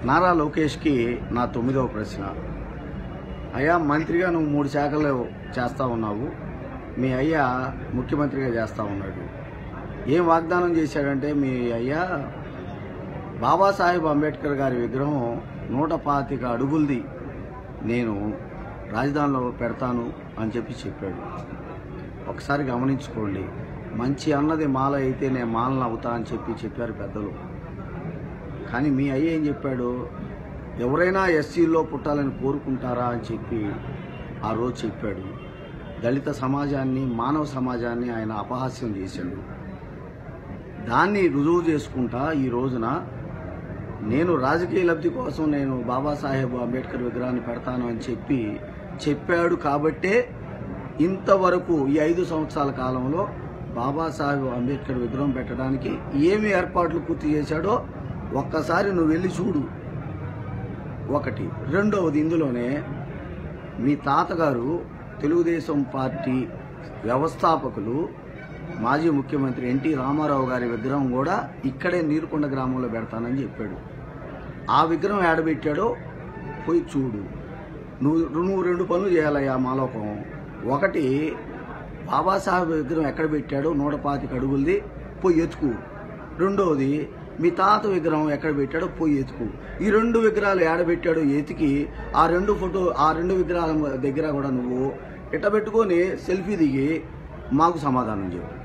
నారా లోకేష్కి నా తొమ్మిదవ ప్రశ్న అయ్యా మంత్రిగా నువ్వు మూడు శాఖలు చేస్తా ఉన్నావు మీ అయ్యా ముఖ్యమంత్రిగా చేస్తా ఉన్నాడు ఏం వాగ్దానం చేశాడంటే మీ అయ్యా బాబాసాహెబ్ అంబేద్కర్ గారి విగ్రహం నూట పాతిక అడుగులది నేను రాజధానిలో పెడతాను అని చెప్పి చెప్పాడు ఒకసారి గమనించుకోండి మంచి అన్నది మాల అయితే నేను మాలను అవుతా అని చెప్పి చెప్పారు పెద్దలు కానీ మీ అయ్య ఏం చెప్పాడు ఎవరైనా ఎస్సీలో పుట్టాలని కోరుకుంటారా అని చెప్పి ఆ రోజు చెప్పాడు దళిత సమాజాన్ని మానవ సమాజాన్ని ఆయన అపహాస్యం చేశాడు దాన్ని రుజువు చేసుకుంటా ఈ రోజున నేను రాజకీయ లబ్ధి కోసం నేను బాబాసాహెబ్ అంబేద్కర్ విగ్రహాన్ని పెడతాను అని చెప్పి చెప్పాడు కాబట్టే ఇంతవరకు ఈ ఐదు సంవత్సరాల కాలంలో బాబాసాహెబ్ అంబేద్కర్ విగ్రహం పెట్టడానికి ఏమి ఏర్పాట్లు పూర్తి చేశాడో ఒక్కసారి నువ్వు వెళ్ళి చూడు ఒకటి రెండవది ఇందులోనే మీ తాతగారు తెలుగుదేశం పార్టీ వ్యవస్థాపకులు మాజీ ముఖ్యమంత్రి ఎన్టీ రామారావు గారి విగ్రహం కూడా ఇక్కడే నీరుకొండ గ్రామంలో పెడతానని చెప్పాడు ఆ విగ్రహం ఏడబెట్టాడో పోయి చూడు నువ్వు నువ్వు రెండు పనులు చేయాలయ్యా మాలోకం ఒకటి బాబాసాహెబ్ విగ్రహం ఎక్కడ పెట్టాడో నూట పాతిక అడుగులది పోయి ఎతుకు రెండవది మీ తాత విగ్రహం ఎక్కడ పెట్టాడో పోయి ఎతుకు ఈ రెండు విగ్రహాలు ఏడబెట్టాడో ఎతికి ఆ రెండు ఫోటో ఆ రెండు విగ్రహాల దగ్గర కూడా నువ్వు ఇట్ట పెట్టుకొని సెల్ఫీ దిగి మాకు సమాధానం చెప్పు